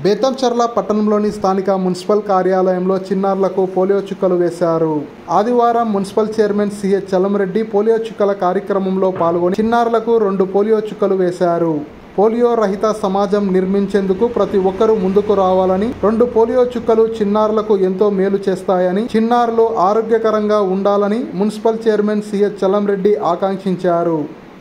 బేతంచర్ల పట్టణంలోని స్థానిక మున్సిపల్ కార్యాలయంలో చిన్నారులకు పోలియో చుక్కలు వేశారు ఆదివారం municipal chairman CH Chalamreddy polio చుక్కల కార్యక్రమంలో పాల్గొని చిన్నారులకు రెండు పోలియో చుక్కలు వేశారు పోలియో రహిత సమాజం నిర్మించేందుకు ప్రతి ఒక్కరూ ముందుకు రావాలని రెండు పోలియో చుక్కలు చిన్నారులకు ఎంతో మేలు చేస్తాయని చిన్నారులు ఆరోగ్యకరంగా ఉండాలని మున్సిపల్ చైర్మన్ సిహెచ్ చలంరెడ్డి ఆకాంక్షించారు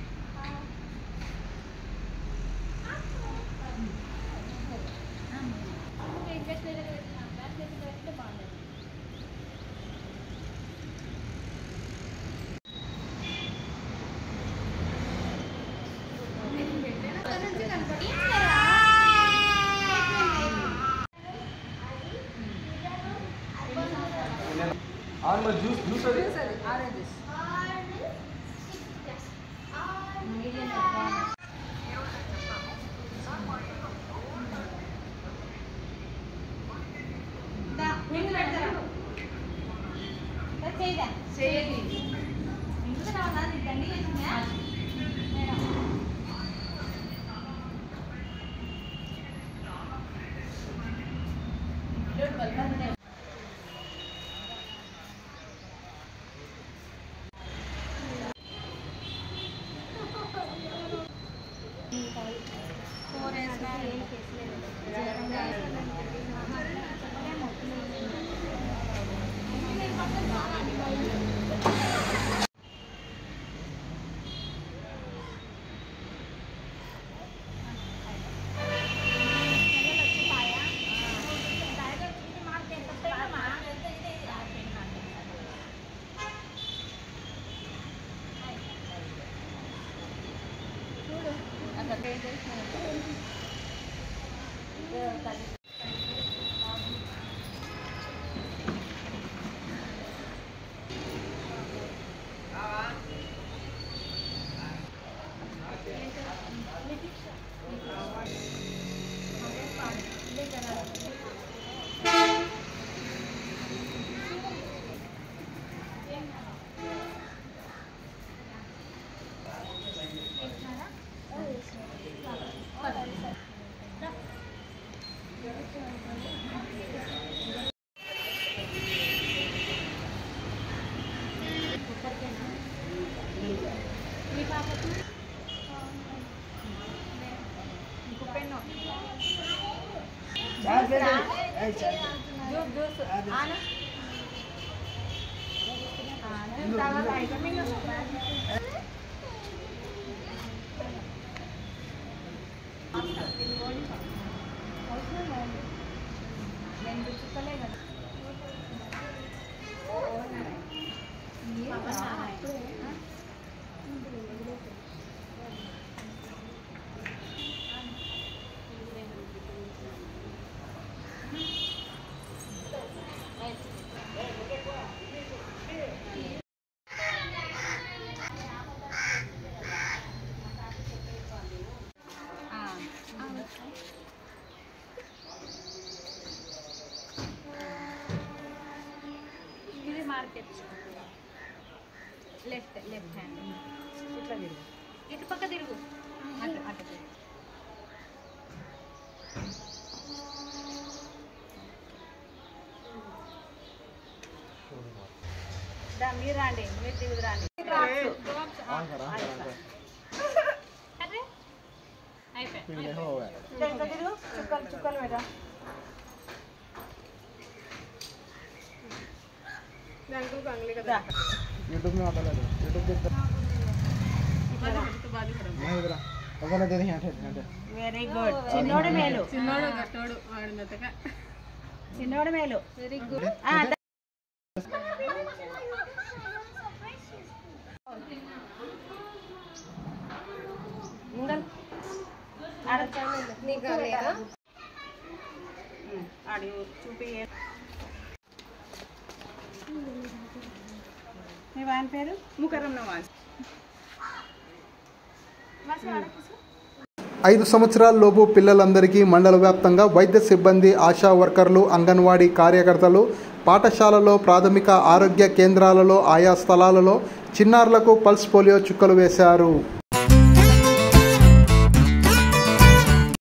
జ్యూస్ జ్యూస్ అది ఇది మార్కెట్ లెఫ్ట్ లెఫ్ట్ హ్యాండ్ ఇట్లా తిరుగు ఇటు పక్క తిరుగు అటు అటు తిరుగు దా, మీరు రండి మీరు దిగుదు రండి అరే అయిపోయి చుక్కలు చుక్కలు మేడం यूट्यूब में आता लगा यूट्यूब देखता मैं इधर अगर दे यहाँ ठहर ठहर వెరీ గుడ్ చిన్నోడు మేలు చిన్నోడు గట్టోడు వాడి మెత్తగా చిన్నోడు మేలు వెరీ గుడ్ ఆడి చూపి మీ వాని పేరు ముకరం నవాజ్ ఐదు సంవత్సరాల లోపు పిల్లలందరికీ మండల వ్యాప్తంగా వైద్య సిబ్బంది ఆశా వర్కర్లు అంగన్వాడీ కార్యకర్తలు పాఠశాలలో ప్రాథమిక ఆరోగ్య కేంద్రాలలో ఆయా స్థలాలలో చిన్నారులకు పల్స్ పోలియో చుక్కలు వేశారు